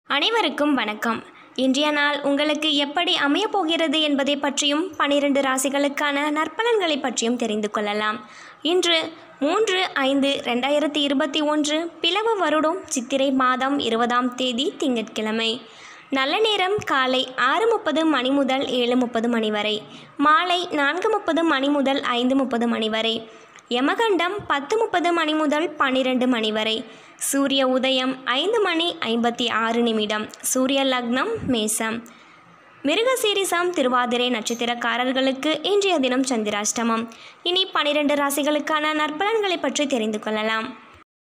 அனைவருக்கும் வணக்கம் இன்றைய நாள் உங்களுக்கு எப்படி அமையப் போகிறது என்பதை பற்றியும் பனிரெண்டு ராசிகளுக்கான நற்பலன்களை பற்றியும் தெரிந்து கொள்ளலாம் இன்று மூன்று ஐந்து ரெண்டாயிரத்தி இருபத்தி ஒன்று பிளவு வருடம் சித்திரை மாதம் இருபதாம் தேதி திங்கட்கிழமை நல்ல நேரம் காலை ஆறு முப்பது மணி முதல் ஏழு முப்பது மணி வரை மாலை நான்கு முப்பது மணி முதல் ஐந்து முப்பது மணி வரை யமகண்டம் பத்து முப்பது மணி முதல் பன்னிரண்டு மணி வரை சூரிய உதயம் ஐந்து மணி ஐம்பத்தி ஆறு நிமிடம் சூரிய லக்னம் மேசம் மிருகசீரிசம் திருவாதிரை நட்சத்திரக்காரர்களுக்கு இன்றைய தினம் சந்திராஷ்டமம் இனி பனிரெண்டு ராசிகளுக்கான நற்பலன்களை பற்றி தெரிந்து கொள்ளலாம்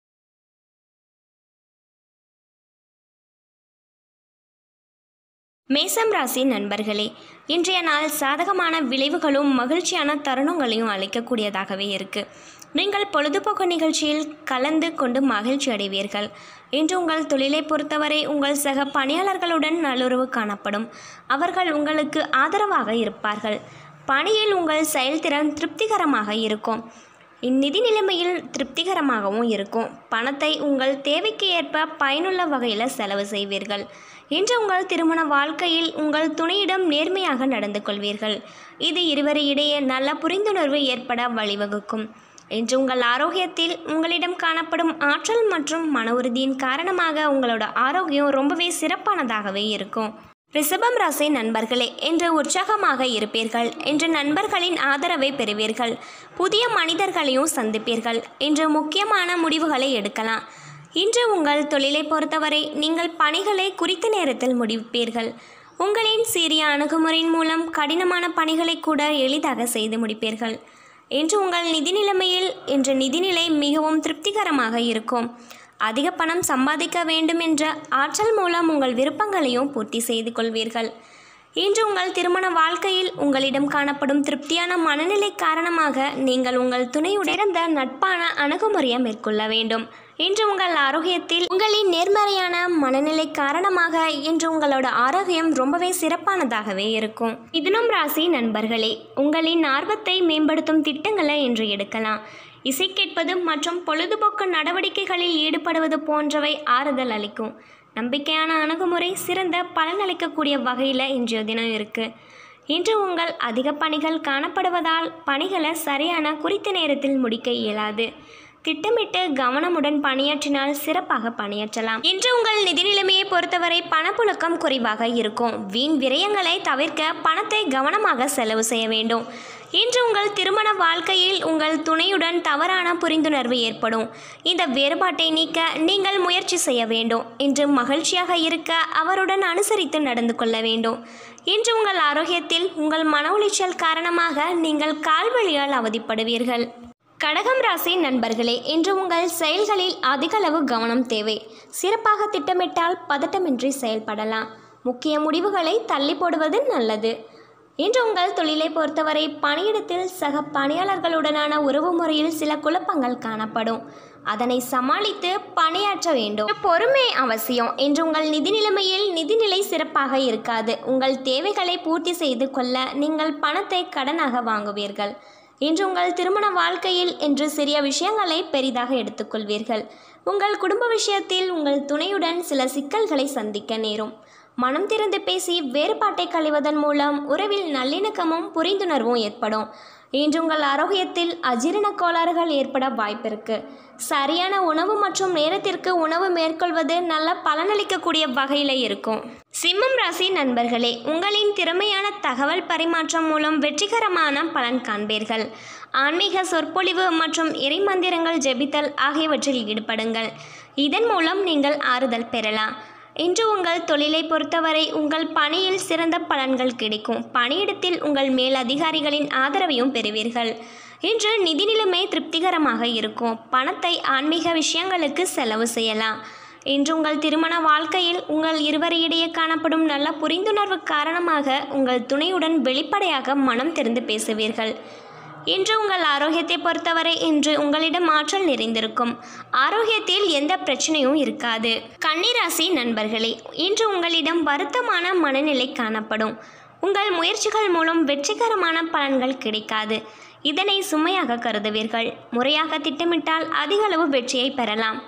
மேசம் ராசி நண்பர்களே இன்றைய நாள் சாதகமான விளைவுகளும் மகிழ்ச்சியான தருணங்களையும் அளிக்கக்கூடியதாகவே இருக்கு நீங்கள் பொழுதுபோக்கு நிகழ்ச்சியில் கலந்து கொண்டு மகிழ்ச்சி அடைவீர்கள் இன்று உங்கள் தொழிலை பொறுத்தவரை உங்கள் சக பணியாளர்களுடன் நல்லுறவு காணப்படும் அவர்கள் உங்களுக்கு ஆதரவாக இருப்பார்கள் பணியில் உங்கள் செயல்திறன் திருப்திகரமாக இருக்கும் இந்நிதி நிலைமையில் திருப்திகரமாகவும் இருக்கும் பணத்தை உங்கள் தேவைக்கு ஏற்ப பயனுள்ள வகையில் செலவு செய்வீர்கள் இன்று உங்கள் திருமண வாழ்க்கையில் உங்கள் துணையிடம் நேர்மையாக நடந்து கொள்வீர்கள் இது இருவரிடையே நல்ல புரிந்துணர்வு ஏற்பட வழிவகுக்கும் இன்று உங்கள் ஆரோக்கியத்தில் உங்களிடம் காணப்படும் ஆற்றல் மற்றும் மன உறுதியின் காரணமாக உங்களோட ஆரோக்கியம் ரொம்பவே சிறப்பானதாகவே இருக்கும் ரிஷபம் ராசி நண்பர்களே இன்று உற்சாகமாக இருப்பீர்கள் இன்று நண்பர்களின் ஆதரவை பெறுவீர்கள் புதிய மனிதர்களையும் சந்திப்பீர்கள் இன்று முக்கியமான முடிவுகளை எடுக்கலாம் இன்று உங்கள் தொழிலை பொறுத்தவரை நீங்கள் பணிகளை குறித்த நேரத்தில் முடிப்பீர்கள் உங்களின் சீரிய அணுகுமுறையின் மூலம் கடினமான பணிகளை கூட எளிதாக செய்து முடிப்பீர்கள் இன்று உங்கள் நிதி நிலைமையில் இன்று நிதிநிலை மிகவும் திருப்திகரமாக இருக்கும் அதிக பணம் சம்பாதிக்க வேண்டும் என்ற ஆற்றல் மூலம் உங்கள் விருப்பங்களையும் பூர்த்தி செய்து கொள்வீர்கள் இன்று உங்கள் திருமண வாழ்க்கையில் உங்களிடம் காணப்படும் திருப்தியான மனநிலை காரணமாக நீங்கள் உங்கள் துணையுடன் சிறந்த நட்பான அணுகுமுறையை மேற்கொள்ள வேண்டும் இன்று உங்கள் ஆரோக்கியத்தில் உங்களின் நேர்மறையான மனநிலை காரணமாக இன்று உங்களோட ஆரோக்கியம் ரொம்பவே சிறப்பானதாகவே இருக்கும் மிதுனம் ராசி நண்பர்களே உங்களின் ஆர்வத்தை மேம்படுத்தும் திட்டங்களை இன்று எடுக்கலாம் இசை கேட்பது மற்றும் பொழுதுபோக்கு நடவடிக்கைகளில் ஈடுபடுவது போன்றவை ஆறுதல் அளிக்கும் நம்பிக்கையான அணுகுமுறை சிறந்த பலனளிக்கக்கூடிய வகையில் இன்றைய தினம் இருக்குது இன்று உங்கள் அதிக பணிகள் காணப்படுவதால் பணிகளை சரியான குறித்த நேரத்தில் முடிக்க இயலாது திட்டமிட்டு கவனமுடன் பணியாற்றினால் சிறப்பாக பணியாற்றலாம் இன்று உங்கள் நிதி நிலைமையை பொறுத்தவரை பணப்புழக்கம் குறைவாக இருக்கும் வீண் விரயங்களை தவிர்க்க பணத்தை கவனமாக செலவு செய்ய வேண்டும் இன்று உங்கள் திருமண வாழ்க்கையில் உங்கள் துணையுடன் தவறான புரிந்துணர்வு ஏற்படும் இந்த வேறுபாட்டை நீக்க நீங்கள் முயற்சி செய்ய வேண்டும் இன்று மகிழ்ச்சியாக இருக்க அவருடன் அனுசரித்து நடந்து கொள்ள வேண்டும் இன்று உங்கள் ஆரோக்கியத்தில் உங்கள் மன உளைச்சல் காரணமாக நீங்கள் கால்வழியால் அவதிப்படுவீர்கள் கடகம் ராசி நண்பர்களே இன்று உங்கள் செயல்களில் அதிகளவு கவனம் தேவை சிறப்பாக திட்டமிட்டால் பதட்டமின்றி செயல்படலாம் முக்கிய முடிவுகளை தள்ளி போடுவது நல்லது இன்று உங்கள் தொழிலை பொறுத்தவரை பணியிடத்தில் சக பணியாளர்களுடனான உறவு முறையில் சில குழப்பங்கள் காணப்படும் அதனை சமாளித்து பணியாற்ற வேண்டும் பொறுமை அவசியம் இன்று உங்கள் நிதி நிலைமையில் நிதிநிலை சிறப்பாக இருக்காது உங்கள் தேவைகளை பூர்த்தி செய்து கொள்ள நீங்கள் பணத்தை கடனாக வாங்குவீர்கள் இன்று உங்கள் திருமண வாழ்க்கையில் இன்று சிறிய விஷயங்களை பெரிதாக எடுத்துக்கொள்வீர்கள் உங்கள் குடும்ப விஷயத்தில் உங்கள் துணையுடன் சில சிக்கல்களை சந்திக்க நேரும் மனம் திறந்து பேசி வேறுபாட்டை களைவதன் மூலம் உறவில் நல்லிணக்கமும் புரிந்துணர்வும் ஏற்படும் இன்று உங்கள் ஆரோக்கியத்தில் அஜீரண கோளாறுகள் ஏற்பட வாய்ப்பிருக்கு சரியான உணவு மற்றும் நேரத்திற்கு உணவு மேற்கொள்வது நல்ல பலனளிக்கக்கூடிய வகையில் இருக்கும் சிம்மம் ராசி நண்பர்களே உங்களின் திறமையான தகவல் பரிமாற்றம் மூலம் வெற்றிகரமான பலன் காண்பீர்கள் ஆன்மீக சொற்பொழிவு மற்றும் இறைமந்திரங்கள் ஜெபித்தல் ஆகியவற்றில் ஈடுபடுங்கள் இதன் மூலம் நீங்கள் ஆறுதல் பெறலாம் இன்று உங்கள் தொழிலை பொறுத்தவரை உங்கள் பணியில் சிறந்த பலன்கள் கிடைக்கும் பணியிடத்தில் உங்கள் மேல் அதிகாரிகளின் ஆதரவையும் பெறுவீர்கள் இன்று நிதி நிலைமை திருப்திகரமாக இருக்கும் பணத்தை ஆன்மீக விஷயங்களுக்கு செலவு செய்யலாம் இன்று உங்கள் திருமண வாழ்க்கையில் உங்கள் இருவரிடையே காணப்படும் நல்ல புரிந்துணர்வு காரணமாக உங்கள் துணையுடன் வெளிப்படையாக மனம் திறந்து பேசுவீர்கள் இன்று உங்கள் ஆரோக்கியத்தை பொறுத்தவரை இன்று உங்களிடம் ஆற்றல் நிறைந்திருக்கும் ஆரோக்கியத்தில் எந்த பிரச்சனையும் இருக்காது கன்னிராசி நண்பர்களே இன்று உங்களிடம் வருத்தமான மனநிலை காணப்படும் உங்கள் முயற்சிகள் மூலம் வெற்றிகரமான பலன்கள் கிடைக்காது இதனை சுமையாக கருதுவீர்கள் முறையாக திட்டமிட்டால் அதிகளவு வெற்றியை பெறலாம்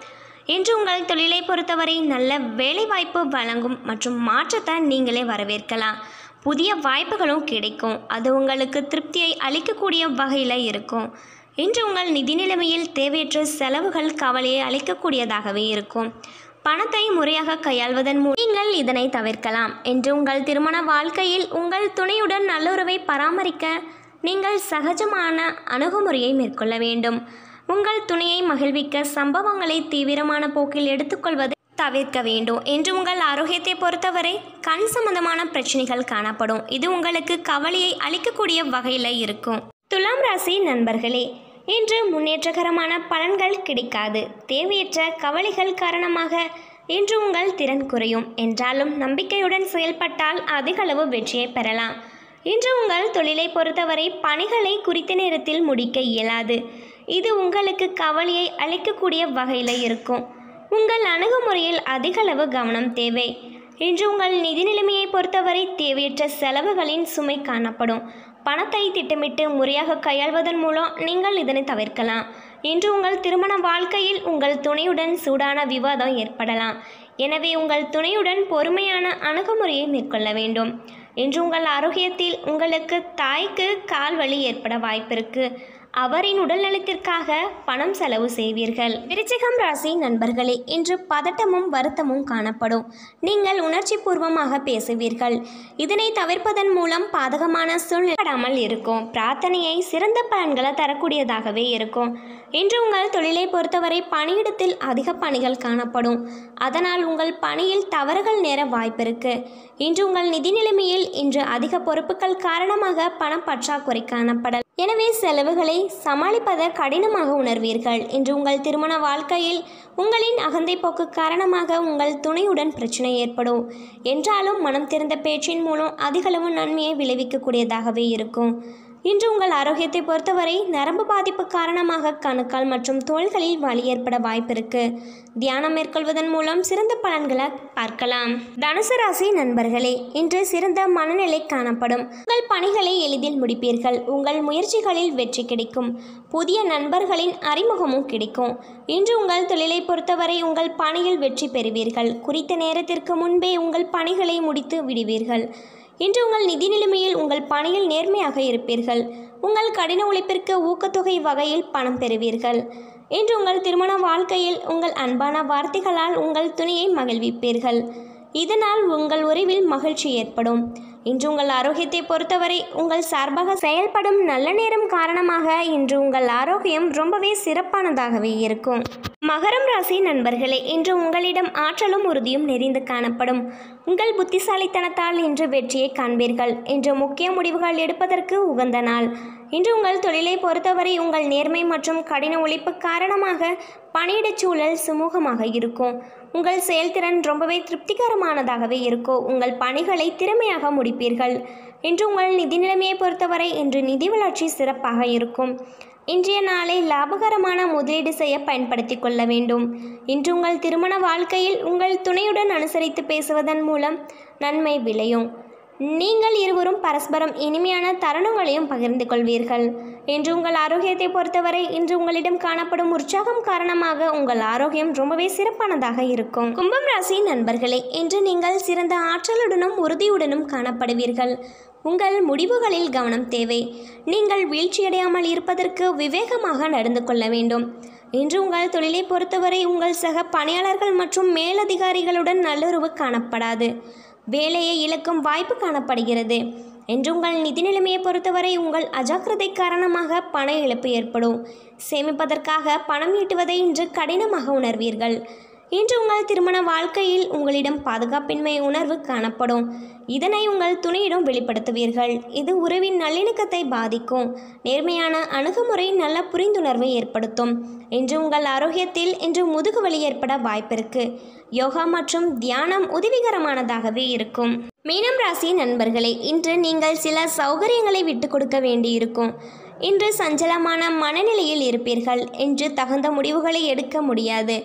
இன்று உங்கள் தொழிலை பொறுத்தவரை நல்ல வேலைவாய்ப்பு வழங்கும் மற்றும் மாற்றத்தை நீங்களே வரவேற்கலாம் புதிய வாய்ப்புகளும் கிடைக்கும் அது உங்களுக்கு திருப்தியை அளிக்கக்கூடிய வகையில் இருக்கும் இன்று உங்கள் நிதி நிலைமையில் தேவையற்ற செலவுகள் கவலையை அளிக்கக்கூடியதாகவே இருக்கும் பணத்தை முறையாக கையாள்வதன் மூலம் நீங்கள் இதனை தவிர்க்கலாம் என்று உங்கள் திருமண வாழ்க்கையில் உங்கள் துணையுடன் நல்லுறவை பராமரிக்க நீங்கள் சகஜமான அணுகுமுறையை மேற்கொள்ள வேண்டும் உங்கள் துணையை மகிழ்விக்க சம்பவங்களை தீவிரமான போக்கில் எடுத்துக்கொள்வதை தவிர்க்க வேண்டும் என்று உங்கள் ஆரோக்கியத்தை பொறுத்தவரை கண் சம்பந்தமான பிரச்சனைகள் காணப்படும் இது உங்களுக்கு கவலையை அளிக்கக்கூடிய வகையில் இருக்கும் துலாம் ராசி நண்பர்களே இன்று முன்னேற்றகரமான பலன்கள் கிடைக்காது தேவையற்ற கவலைகள் காரணமாக இன்று உங்கள் திறன் குறையும் என்றாலும் நம்பிக்கையுடன் செயல்பட்டால் அதிகளவு வெற்றியை பெறலாம் இன்று உங்கள் தொழிலை பொறுத்தவரை பணிகளை குறித்த நேரத்தில் முடிக்க இயலாது இது உங்களுக்கு கவலையை அளிக்கக்கூடிய வகையில் இருக்கும் உங்கள் அணுகுமுறையில் அதிகளவு கவனம் தேவை இன்று உங்கள் நிதி நிலைமையை பொறுத்தவரை தேவையற்ற செலவுகளின் சுமை காணப்படும் பணத்தை திட்டமிட்டு முறையாக கையாள்வதன் மூலம் நீங்கள் இதனை தவிர்க்கலாம் இன்று உங்கள் திருமண வாழ்க்கையில் உங்கள் துணையுடன் சூடான விவாதம் ஏற்படலாம் எனவே உங்கள் துணையுடன் பொறுமையான அணுகுமுறையை மேற்கொள்ள வேண்டும் இன்று உங்கள் ஆரோக்கியத்தில் உங்களுக்கு தாய்க்கு கால் வலி ஏற்பட வாய்ப்பிருக்கு அவரின் உடல்நலத்திற்காக பணம் செலவு செய்வீர்கள் விருச்சிகம் ராசி நண்பர்களே இன்று பதட்டமும் வருத்தமும் காணப்படும் நீங்கள் உணர்ச்சி பூர்வமாக பேசுவீர்கள் இதனை தவிர்ப்பதன் மூலம் பாதகமான சூழ்நிலைப்படாமல் இருக்கும் பிரார்த்தனையை சிறந்த பலன்களை தரக்கூடியதாகவே இருக்கும் இன்று உங்கள் தொழிலை பொறுத்தவரை பணியிடத்தில் அதிக பணிகள் காணப்படும் அதனால் உங்கள் பணியில் தவறுகள் நேர வாய்ப்பிருக்கு இன்று உங்கள் நிதி நிலைமையில் இன்று அதிக பொறுப்புகள் காரணமாக பணம் பற்றாக்குறை காணப்படல் எனவே செலவுகளை சமாளிப்பதை கடினமாக உணர்வீர்கள் இன்று உங்கள் திருமண வாழ்க்கையில் உங்களின் அகந்தை போக்கு காரணமாக உங்கள் துணையுடன் பிரச்சனை ஏற்படும் என்றாலும் மனம் திறந்த பேச்சின் மூலம் அதிகளவு நன்மையை விளைவிக்கக்கூடியதாகவே இருக்கும் இன்று உங்கள் ஆரோக்கியத்தை பொறுத்தவரை நரம்பு பாதிப்பு காரணமாக கணுக்கால் மற்றும் தோள்களில் வலி ஏற்பட வாய்ப்பிருக்கு தியானம் மேற்கொள்வதன் மூலம் சிறந்த பலன்களை பார்க்கலாம் தனுசு ராசி நண்பர்களே இன்று சிறந்த மனநிலை காணப்படும் உங்கள் பணிகளை எளிதில் முடிப்பீர்கள் உங்கள் முயற்சிகளில் வெற்றி கிடைக்கும் புதிய நண்பர்களின் அறிமுகமும் கிடைக்கும் இன்று உங்கள் தொழிலை பொறுத்தவரை உங்கள் பணியில் வெற்றி பெறுவீர்கள் குறித்த நேரத்திற்கு முன்பே உங்கள் பணிகளை முடித்து விடுவீர்கள் இன்று உங்கள் நிதி நிலைமையில் உங்கள் பணியில் நேர்மையாக இருப்பீர்கள் உங்கள் கடின உழைப்பிற்கு ஊக்கத்தொகை வகையில் பணம் பெறுவீர்கள் இன்று உங்கள் திருமண வாழ்க்கையில் உங்கள் அன்பான வார்த்தைகளால் உங்கள் துணையை மகிழ்விப்பீர்கள் இதனால் உங்கள் உறவில் மகிழ்ச்சி ஏற்படும் இன்று உங்கள் ஆரோக்கியத்தை பொறுத்தவரை உங்கள் சார்பாக செயல்படும் நல்ல நேரம் காரணமாக இன்று உங்கள் ஆரோக்கியம் ரொம்பவே சிறப்பானதாகவே இருக்கும் மகரம் ராசி நண்பர்களே இன்று உங்களிடம் ஆற்றலும் உறுதியும் நிறைந்து காணப்படும் உங்கள் புத்திசாலித்தனத்தால் இன்று வெற்றியை காண்பீர்கள் இன்று முக்கிய முடிவுகள் எடுப்பதற்கு உகந்த நாள் இன்று உங்கள் தொழிலை பொறுத்தவரை உங்கள் நேர்மை மற்றும் கடின உழைப்பு காரணமாக பணியிடச் சூழல் சுமூகமாக இருக்கும் உங்கள் செயல்திறன் ரொம்பவே திருப்திகரமானதாகவே இருக்கும் உங்கள் பணிகளை திறமையாக முடிப்பீர்கள் இன்று உங்கள் நிதி நிலைமையை பொறுத்தவரை இன்று நிதி வளர்ச்சி சிறப்பாக இருக்கும் இன்றைய நாளை லாபகரமான முதலீடு செய்ய பயன்படுத்தி கொள்ள வேண்டும் இன்று உங்கள் திருமண வாழ்க்கையில் உங்கள் துணையுடன் அனுசரித்து பேசுவதன் மூலம் நன்மை விளையும் நீங்கள் இருவரும் பரஸ்பரம் இனிமையான தருணங்களையும் பகிர்ந்து கொள்வீர்கள் இன்று உங்கள் ஆரோக்கியத்தை பொறுத்தவரை இன்று உங்களிடம் காணப்படும் உற்சாகம் காரணமாக உங்கள் ஆரோக்கியம் ரொம்பவே சிறப்பானதாக இருக்கும் கும்பம் ராசி நண்பர்களே இன்று நீங்கள் சிறந்த ஆற்றலுடனும் உறுதியுடனும் காணப்படுவீர்கள் உங்கள் முடிவுகளில் கவனம் தேவை நீங்கள் வீழ்ச்சியடையாமல் இருப்பதற்கு விவேகமாக நடந்து கொள்ள வேண்டும் இன்று உங்கள் தொழிலை பொறுத்தவரை உங்கள் சக பணியாளர்கள் மற்றும் மேலதிகாரிகளுடன் நல்லுறவு காணப்படாது வேலையை இழக்கும் வாய்ப்பு காணப்படுகிறது என்று உங்கள் நிதி நிலைமையை பொறுத்தவரை உங்கள் அஜாக்கிரதை காரணமாக பண இழப்பு ஏற்படும் சேமிப்பதற்காக பணம் ஈட்டுவதை இன்று கடினமாக உணர்வீர்கள் இன்று உங்கள் திருமண வாழ்க்கையில் உங்களிடம் பாதுகாப்பின்மை உணர்வு காணப்படும் இதனை உங்கள் துணையிடம் வெளிப்படுத்துவீர்கள் இது உறவின் நல்லிணக்கத்தை பாதிக்கும் நேர்மையான அணுகுமுறை நல்ல புரிந்துணர்வை ஏற்படுத்தும் இன்று உங்கள் ஆரோக்கியத்தில் இன்று முதுகுவலி ஏற்பட வாய்ப்பிருக்கு யோகா மற்றும் தியானம் உதவிகரமானதாகவே இருக்கும் மீனம் ராசி நண்பர்களே இன்று நீங்கள் சில சௌகரியங்களை விட்டு கொடுக்க வேண்டியிருக்கும் இன்று சஞ்சலமான மனநிலையில் இருப்பீர்கள் இன்று தகுந்த முடிவுகளை எடுக்க முடியாது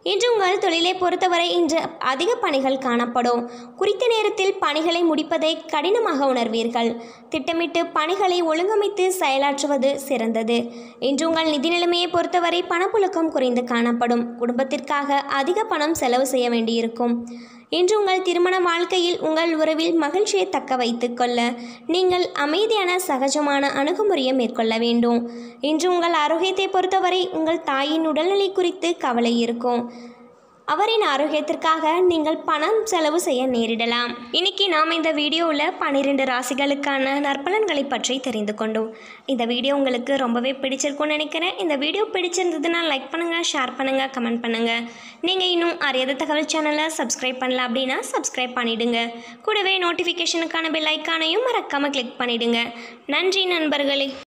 இன்று உங்கள் தொழிலை பொறுத்தவரை இன்று அதிக பணிகள் காணப்படும் குறித்த நேரத்தில் பணிகளை முடிப்பதை கடினமாக உணர்வீர்கள் திட்டமிட்டு பணிகளை ஒழுங்கமைத்து செயலாற்றுவது சிறந்தது இன்று உங்கள் நிதி நிலைமையை பொறுத்தவரை பணப்புழக்கம் குறைந்து காணப்படும் குடும்பத்திற்காக அதிக பணம் செலவு செய்ய வேண்டியிருக்கும் இன்று உங்கள் திருமண வாழ்க்கையில் உங்கள் உறவில் மகிழ்ச்சியை தக்க வைத்துக் கொள்ள நீங்கள் அமைதியான சகஜமான அணுகுமுறையை மேற்கொள்ள வேண்டும் இன்று உங்கள் ஆரோக்கியத்தை பொறுத்தவரை உங்கள் தாயின் உடல்நிலை குறித்து கவலை இருக்கும் அவரின் ஆரோக்கியத்திற்காக நீங்கள் பணம் செலவு செய்ய நேரிடலாம் இன்னைக்கு நாம் இந்த வீடியோவில் பன்னிரெண்டு ராசிகளுக்கான நற்பலன்களை பற்றி தெரிந்து கொண்டோம் இந்த வீடியோ உங்களுக்கு ரொம்பவே பிடிச்சிருக்கும்னு நினைக்கிறேன் இந்த வீடியோ பிடிச்சிருந்ததுன்னா லைக் பண்ணுங்கள் ஷேர் பண்ணுங்கள் கமெண்ட் பண்ணுங்கள் நீங்கள் இன்னும் அறியாத தகவல் சேனலை சப்ஸ்கிரைப் பண்ணல அப்படின்னா சப்ஸ்கிரைப் பண்ணிடுங்க கூடவே நோட்டிஃபிகேஷனுக்கான பெல் ஐக்கானையும் மறக்காமல் கிளிக் பண்ணிடுங்க நன்றி நண்பர்களே